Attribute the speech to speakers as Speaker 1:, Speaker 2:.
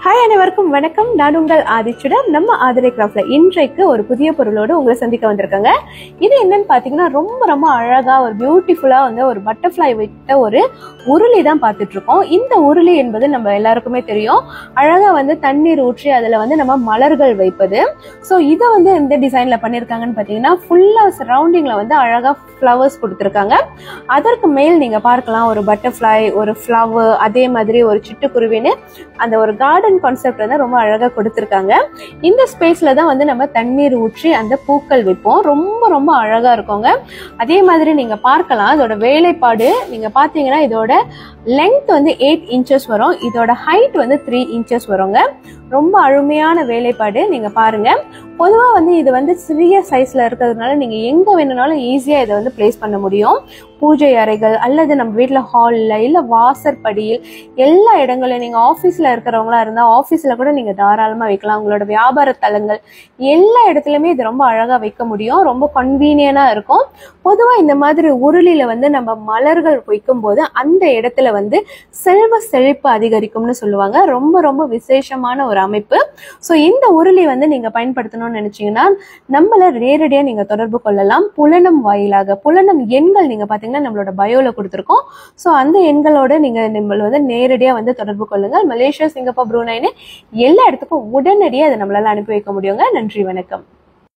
Speaker 1: hi அனைவருக்கும் வணக்கம் நான் உங்கள் ஆதிச்சுடன் நம்ம ஆதிரை கிராஃப்ட்ல இன்றைக்கு ஒரு புதிய பொருளோடு உங்களை சந்திக்க வந்திருக்காங்க இது என்னன்னு பாத்தீங்கன்னா ரொம்ப ரொம்ப அழகா ஒரு பியூட்டிஃபுல்லா வந்து ஒரு பட்டர்ஃப்ளை விட்ட ஒரு உருளி தான் பார்த்துட்டு இருக்கோம் இந்த உருளி என்பது நம்ம எல்லாருக்குமே தெரியும் அழகா வந்து தண்ணீர் ஊற்றி அதுல வந்து நம்ம மலர்கள் வைப்பது ஸோ இதை வந்து எந்த டிசைன்ல பண்ணியிருக்காங்கன்னு பாத்தீங்கன்னா ஃபுல்லா சரௌண்டிங்ல வந்து அழகா ஃப்ளவர்ஸ் கொடுத்துருக்காங்க அதற்கு மேல் நீங்க பார்க்கலாம் ஒரு பட்டர்ஃப்ளை ஒரு ஃப்ளவர் அதே மாதிரி ஒரு சிட்டுக்குருவின்னு அந்த ஒரு கார்டன் கான்செப்ட் வந்து ரொம்ப அழகா கொடுத்துருக்காங்க இந்த ஸ்பேஸ்ல தான் வந்து நம்ம தண்ணீர் ஊற்றி அந்த பூக்கள் வைப்போம் ரொம்ப ரொம்ப அழகா இருக்குங்க அதே மாதிரி நீங்க பார்க்கலாம் இதோட வேலைப்பாடு நீங்க பாத்தீங்கன்னா இதோட லென்த் வந்து எயிட் இன்ச்சஸ் வரும் இதோட ஹைட் வந்து த்ரீ இன்ச்சஸ் வருங்க ரொம்ப அருமையான வேலைப்பாடு நீங்க பாருங்க பொதுவா வந்து இது வந்து சிறிய சைஸ்ல இருக்கிறதுனால நீங்க எங்க வேணும்னாலும் ஈஸியா இதை வந்து பிளேஸ் பண்ண முடியும் பூஜை அறைகள் அல்லது நம்ம வீட்ல ஹால்ல இல்ல வாசற்படியில் எல்லா இடங்களையும் நீங்க ஆபீஸ்ல இருக்கிறவங்களா இருந்தா ஆபீஸ்ல கூட நீங்க தாராளமா வைக்கலாம் உங்களோட வியாபார தலங்கள் எல்லா இடத்துலயுமே இது ரொம்ப அழகா வைக்க முடியும் ரொம்ப கன்வீனியனா இருக்கும் பொதுவா இந்த மாதிரி உருளில வந்து நம்ம மலர்கள் வைக்கும் போது அந்த இடத்துல வந்து செல்வ செழிப்பு அதிகரிக்கும்னு சொல்லுவாங்க ரொம்ப ரொம்ப விசேஷமான ஒரு அமைப்பு ஸோ இந்த உருளி வந்து நீங்க பயன்படுத்தணும்னு நினைச்சீங்கன்னா நம்மள நேரடியா நீங்க தொடர்பு கொள்ளலாம் புலனம் வாயிலாக புலனம் எண்கள் நீங்க பாத்தீங்கன்னா நம்மளோட பயோல கொடுத்துருக்கோம் ஸோ அந்த எண்களோட நீங்க நம்மள வந்து நேரடியா வந்து தொடர்பு கொள்ளுங்கள் மலேசியா சிங்கப்பூர் ப்ரூனைன்னு எல்லா இடத்துக்கும் உடனடியாக அதை நம்மளால அனுப்பி வைக்க முடியுங்க நன்றி வணக்கம்